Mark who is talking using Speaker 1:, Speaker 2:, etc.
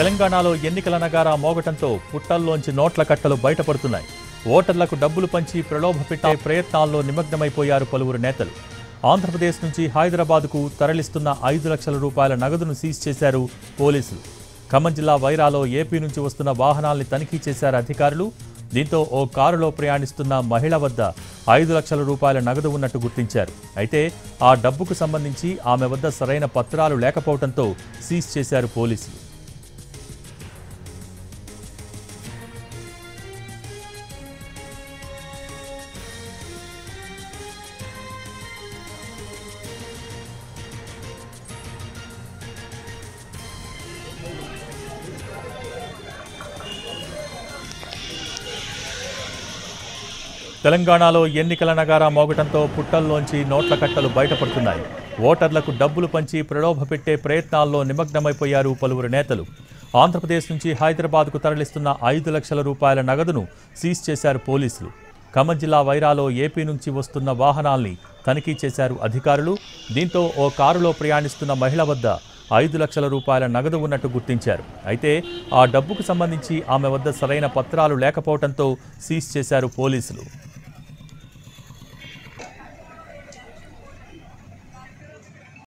Speaker 1: తెలంగాణలో ఎన్నికల నగారా మోగటంతో పుట్టల్లోంచి నోట్ల కట్టలు బయటపడుతున్నాయి ఓటర్లకు డబ్బులు పంచి ప్రలోభపెట్టే ప్రయత్నాల్లో నిమగ్నమైపోయారు పలువురు నేతలు ఆంధ్రప్రదేశ్ నుంచి హైదరాబాద్కు తరలిస్తున్న ఐదు లక్షల రూపాయల నగదును సీజ్ చేశారు పోలీసులు ఖమ్మం జిల్లా వైరాలో ఏపీ నుంచి వస్తున్న వాహనాల్ని తనిఖీ చేశారు అధికారులు దీంతో ఓ కారులో ప్రయాణిస్తున్న మహిళ వద్ద ఐదు లక్షల రూపాయల నగదు ఉన్నట్టు గుర్తించారు అయితే ఆ డబ్బుకు సంబంధించి ఆమె వద్ద సరైన పత్రాలు లేకపోవడంతో సీజ్ చేశారు పోలీసులు తెలంగాణలో ఎన్నికల నగారా మోగటంతో పుట్టల్లోంచి నోట్ల కట్టలు బయటపడుతున్నాయి ఓటర్లకు డబ్బులు పంచి ప్రలోభపెట్టే ప్రయత్నాల్లో నిమగ్నమైపోయారు పలువురు నేతలు ఆంధ్రప్రదేశ్ నుంచి హైదరాబాద్కు తరలిస్తున్న ఐదు లక్షల రూపాయల నగదును సీజ్ చేశారు పోలీసులు ఖమ్మం జిల్లా వైరాలో ఏపీ నుంచి వస్తున్న వాహనాల్ని తనిఖీ చేశారు అధికారులు దీంతో ఓ కారులో ప్రయాణిస్తున్న మహిళ వద్ద ఐదు లక్షల రూపాయల నగదు ఉన్నట్టు గుర్తించారు అయితే ఆ డబ్బుకు సంబంధించి ఆమె వద్ద సరైన పత్రాలు లేకపోవడంతో సీజ్ చేశారు పోలీసులు